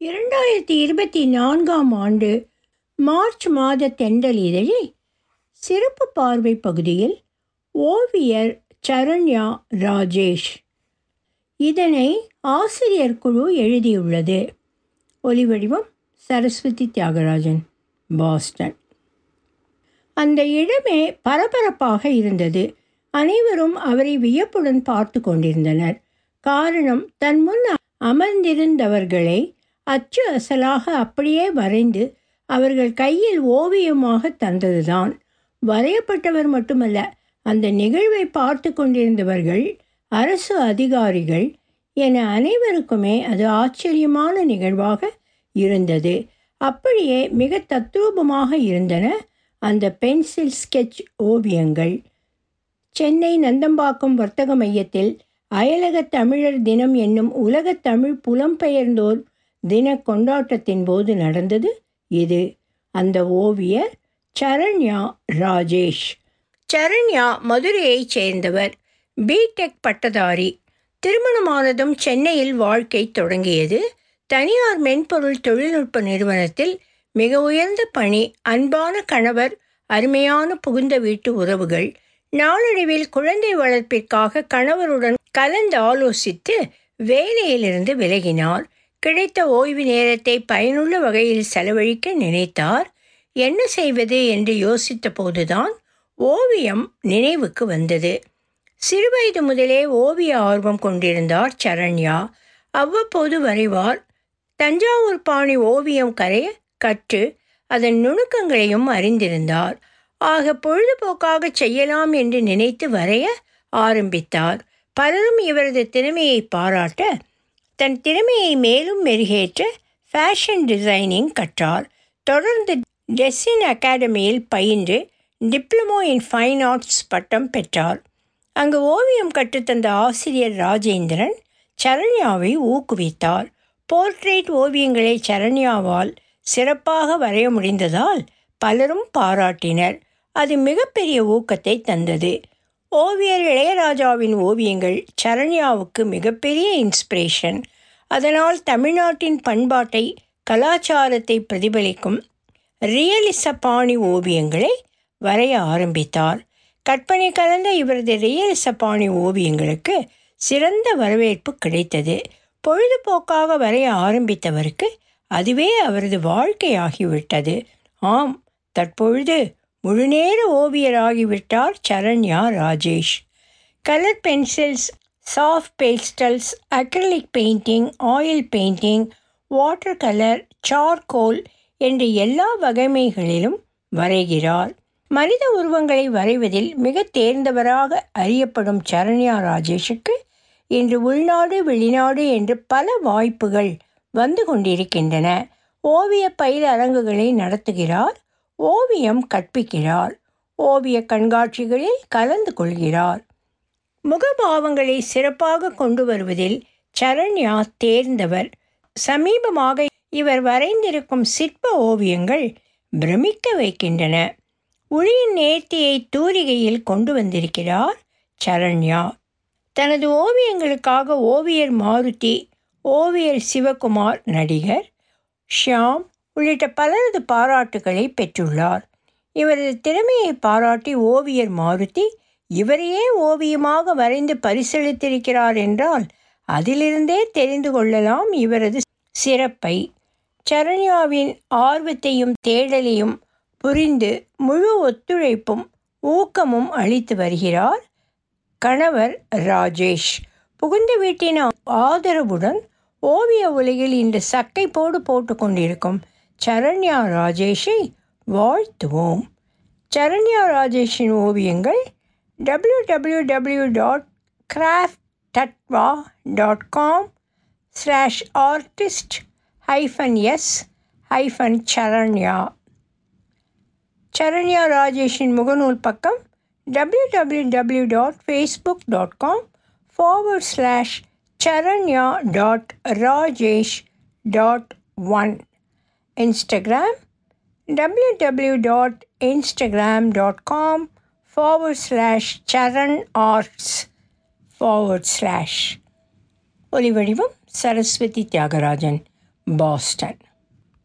இரண்டாயிரத்தி இருபத்தி நான்காம் ஆண்டு மார்ச் மாத தென்றல் இதழில் சிறப்பு பார்வை பகுதியில் ஓவியர் சரண்யா ராஜேஷ் இதனை ஆசிரியர் குழு எழுதியுள்ளது ஒலிவடிவம் சரஸ்வதி தியாகராஜன் பாஸ்டன் அந்த இடமே பரபரப்பாக இருந்தது அனைவரும் அவரை வியப்புடன் பார்த்து கொண்டிருந்தனர் காரணம் தன் முன் அமர்ந்திருந்தவர்களை அச்சு அசலாக அப்படியே வரைந்து அவர்கள் கையில் ஓவியமாக தந்ததுதான் வரையப்பட்டவர் மட்டுமல்ல அந்த நிகழ்வை பார்த்து கொண்டிருந்தவர்கள் அரசு அதிகாரிகள் என அனைவருக்குமே அது ஆச்சரியமான நிகழ்வாக இருந்தது அப்படியே மிக தத்ரூபமாக இருந்தன அந்த பென்சில் ஸ்கெட்ச் ஓவியங்கள் சென்னை நந்தம்பாக்கம் வர்த்தக மையத்தில் அயலக தமிழர் தினம் என்னும் உலக தமிழ் புலம்பெயர்ந்தோர் தின கொண்டாட்டத்தின் போது நடந்தது இது அந்த ஓவியர் சரண்யா ராஜேஷ் சரண்யா மதுரையைச் சேர்ந்தவர் பிடெக் பட்டதாரி திருமணமானதும் சென்னையில் வாழ்க்கை தொடங்கியது தனியார் மென்பொருள் தொழில்நுட்ப நிறுவனத்தில் மிக உயர்ந்த பணி அன்பான கணவர் அருமையான புகுந்த வீட்டு உறவுகள் நாளடைவில் குழந்தை வளர்ப்பிற்காக கணவருடன் கலந்து ஆலோசித்து வேலையிலிருந்து விலகினார் கிடைத்த ஓய்வு நேரத்தை பயனுள்ள வகையில் செலவழிக்க நினைத்தார் என்ன செய்வது என்று யோசித்த போதுதான் ஓவியம் நினைவுக்கு வந்தது சிறுவயது முதலே ஓவிய ஆர்வம் கொண்டிருந்தார் சரண்யா அவ்வப்போது வரைவார் தஞ்சாவூர் பாணி ஓவியம் கரைய கற்று அதன் நுணுக்கங்களையும் அறிந்திருந்தார் ஆக பொழுதுபோக்காக செய்யலாம் என்று நினைத்து வரைய ஆரம்பித்தார் பலரும் இவரது திறமையை பாராட்ட தன் திறமையை மேலும் மெருகேற்ற ஃபேஷன் டிசைனிங் கற்றார் தொடர்ந்து டெஸ்ஸின் அகாடமியில் பயின்று டிப்ளமோ இன் ஃபைன் ஆர்ட்ஸ் பட்டம் பெற்றார் அங்கு ஓவியம் கற்றுத்தந்த ஆசிரியர் ராஜேந்திரன் சரண்யாவை ஊக்குவித்தார் போர்ட்ரேட் ஓவியங்களை சரண்யாவால் சிறப்பாக வரைய முடிந்ததால் பலரும் பாராட்டினர் அது மிகப்பெரிய ஊக்கத்தை தந்தது ஓவியர் இளையராஜாவின் ஓவியங்கள் சரண்யாவுக்கு மிகப்பெரிய இன்ஸ்பிரேஷன் அதனால் தமிழ்நாட்டின் பண்பாட்டை கலாச்சாரத்தை பிரதிபலிக்கும் ரியலிச பாணி ஓவியங்களை வரைய ஆரம்பித்தார் கற்பனை கலந்த இவரது ரியலிச பாணி ஓவியங்களுக்கு சிறந்த வரவேற்பு கிடைத்தது பொழுதுபோக்காக வரைய ஆரம்பித்தவருக்கு அதுவே அவரது வாழ்க்கையாகிவிட்டது ஆம் தற்பொழுது முழுநேர ஓவியராகிவிட்டார் Saranya Rajesh colour pencils soft pastels acrylic painting oil painting water colour charcoal என்ற எல்லா வகைமைகளிலும் வரைகிறார் மனித உருவங்களை வரைவதில் மிக தேர்ந்தவராக அறியப்படும் சரண்யா ராஜேஷுக்கு இன்று உள்நாடு வெளிநாடு என்று பல வாய்ப்புகள் வந்து கொண்டிருக்கின்றன ஓவிய பயிர் அரங்குகளை நடத்துகிறார் ஓவியம் கற்பிக்கிறார் ஓவிய கண்காட்சிகளில் கலந்து கொள்கிறார் முகபாவங்களை சிறப்பாக கொண்டு வருவதில் சரண்யா தேர்ந்தவர் சமீபமாக இவர் வரைந்திருக்கும் சிற்ப ஓவியங்கள் பிரமிக்க வைக்கின்றன ஒளியின் நேர்த்தியை தூரிகையில் கொண்டு வந்திருக்கிறார் சரண்யா தனது ஓவியங்களுக்காக ஓவியர் மாருதி ஓவியர் சிவகுமார் நடிகர் ஷியாம் உள்ளிட்ட பலரது பாராட்டுகளை பெற்றுள்ளார் இவரது திறமையை பாராட்டி ஓவியர் மாருதி இவரையே ஓவியமாக வரைந்து பரிசளித்திருக்கிறார் என்றால் அதிலிருந்தே தெரிந்து கொள்ளலாம் இவரது சிறப்பை சரண்யாவின் ஆர்வத்தையும் தேடலையும் புரிந்து முழு ஒத்துழைப்பும் ஊக்கமும் அளித்து வருகிறார் கணவர் ராஜேஷ் புகுந்த வீட்டின் ஆதரவுடன் ஓவிய உலகில் இன்று சக்கை போடு போட்டு கொண்டிருக்கும் சரண்யா ராஜேஷை வாழ்த்துவோம் சரண்யா ராஜேஷின் ஓவியங்கள் W W W dot craft Tatva dot com slash artist hyphen S hyphen Saranya Saranya ராஜேஷின் முகநூல் பக்கம் W W W dot Facebook dot com forward slash Saranya dot Rajesh dot one Instagram W W dot Instagram dot com forward slash Saran arts forward slash ஒலிவடிவம் Saraswathi Thiagarajan Boston